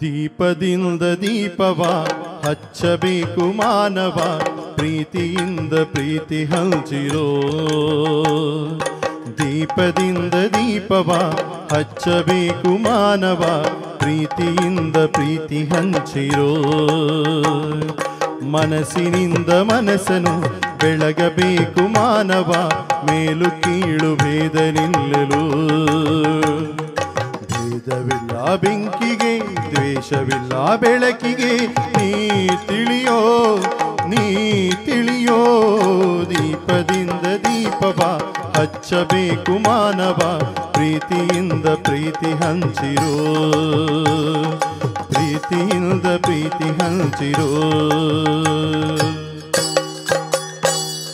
ದೀಪದಿಂದ ದೀಪವ ಹಚ್ಚಬೇಕು ಮಾನವ ಪ್ರೀತಿಯಿಂದ ಪ್ರೀತಿ ಹಂಚಿರೋ ದೀಪದಿಂದ ದೀಪವ ಹಚ್ಚಬೇಕು ಮಾನವ ಪ್ರೀತಿಯಿಂದ ಪ್ರೀತಿ ಹಂಚಿರೋ ಮನಸ್ಸಿನಿಂದ ಮನಸ್ಸನು ಬೆಳಗಬೇಕು ಮಾನವ ಮೇಲು ಕೀಳು ಭೇದ ನಿಲ್ಲಲು ಭೇದವಿಲ್ಲ ಬೆಂಕಿಗೆ ದ್ವೇಷವಿಲ್ಲ ಬೆಳಕಿಗೆ ನೀ ತಿಳಿಯೋ ನೀ ತಿಳಿಯೋ ದೀಪದಿಂದ ದೀಪವ ಹಚ್ಚಬೇಕು ಮಾನವ ಪ್ರೀತಿಯಿಂದ ಪ್ರೀತಿ ಹಂಚಿರೋ ಪ್ರೀತಿಯಿಂದ ಪ್ರೀತಿ ಹಂಚಿರೋ